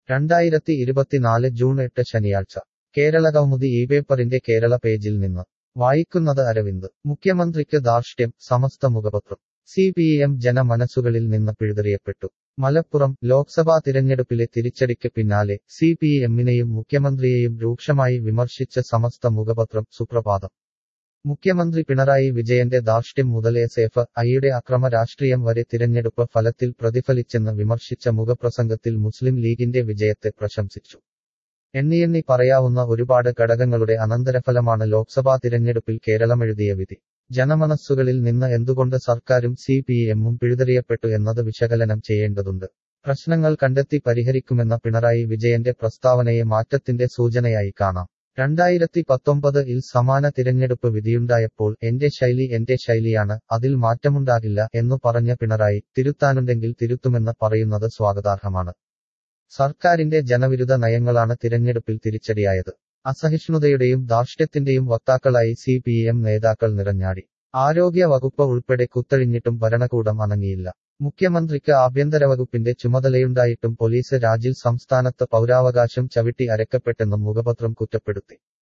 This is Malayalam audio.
രണ്ടായിരത്തി ഇരുപത്തിനാല് ജൂൺ എട്ട് ശനിയാഴ്ച കേരള കൗമുദി ഈ പേപ്പറിന്റെ കേരള പേജിൽ നിന്ന് വായിക്കുന്നത് അരവിന്ദ് മുഖ്യമന്ത്രിക്ക് ധാർഷ്ട്യം സമസ്ത മുഖപത്രം സി പി എം ജനമനസ്സുകളിൽ നിന്ന് പിഴുതെറിയപ്പെട്ടു മലപ്പുറം ലോക്സഭാ തിരഞ്ഞെടുപ്പിലെ തിരിച്ചടിക്ക് പിന്നാലെ സി പി എമ്മിനെയും മുഖ്യമന്ത്രിയെയും രൂക്ഷമായി വിമർശിച്ച സമസ്ത മുഖപത്രം സുപ്രഭാതം മുഖ്യമന്ത്രി പിണറായി വിജയന്റെ ധാർഷ്ട്യം മുതൽ എസ് എഫ് ഐയുടെ അക്രമ രാഷ്ട്രീയം വരെ തിരഞ്ഞെടുപ്പ് ഫലത്തിൽ പ്രതിഫലിച്ചെന്ന് വിമർശിച്ച മുഖപ്രസംഗത്തിൽ മുസ്ലിം ലീഗിന്റെ വിജയത്തെ പ്രശംസിച്ചു എണ്ണിയെണ്ണി പറയാവുന്ന ഒരുപാട് ഘടകങ്ങളുടെ അനന്തരഫലമാണ് ലോക്സഭാ തിരഞ്ഞെടുപ്പിൽ കേരളമെഴുതിയ വിധി ജനമനസ്സുകളിൽ നിന്ന് എന്തുകൊണ്ട് സർക്കാരും സി പി എമ്മും പിഴുതെറിയപ്പെട്ടു എന്നത് വിശകലനം ചെയ്യേണ്ടതുണ്ട് പ്രശ്നങ്ങൾ കണ്ടെത്തി പരിഹരിക്കുമെന്ന പിണറായി വിജയന്റെ പ്രസ്താവനയെ മാറ്റത്തിന്റെ സൂചനയായി കാണാം രണ്ടായിരത്തി പത്തൊമ്പത് ഇൽ സമാന തിരഞ്ഞെടുപ്പ് വിധിയുണ്ടായപ്പോൾ എന്റെ ശൈലി എന്റെ ശൈലിയാണ് അതിൽ മാറ്റമുണ്ടാകില്ല എന്നു പറഞ്ഞ പിണറായി തിരുത്താനുണ്ടെങ്കിൽ തിരുത്തുമെന്ന് പറയുന്നത് സ്വാഗതാർഹമാണ് സർക്കാരിന്റെ ജനവിരുദ്ധ നയങ്ങളാണ് തിരഞ്ഞെടുപ്പിൽ തിരിച്ചടിയായത് അസഹിഷ്ണുതയുടെയും ധാർഷ്ട്യത്തിന്റെയും വക്താക്കളായി സി പി എം നേതാക്കൾ നിറഞ്ഞാടി ആരോഗ്യ വകുപ്പ് ഉൾപ്പെടെ കുത്തഴിഞ്ഞിട്ടും ഭരണകൂടം അനങ്ങിയില്ല മുഖ്യമന്ത്രിക്ക് ആഭ്യന്തര വകുപ്പിന്റെ ചുമതലയുണ്ടായിട്ടും പോലീസ് രാജിൽ സംസ്ഥാനത്ത് പൗരാവകാശം ചവിട്ടി അരക്കപ്പെട്ടെന്നും മുഖപത്രം കുറ്റപ്പെടുത്തി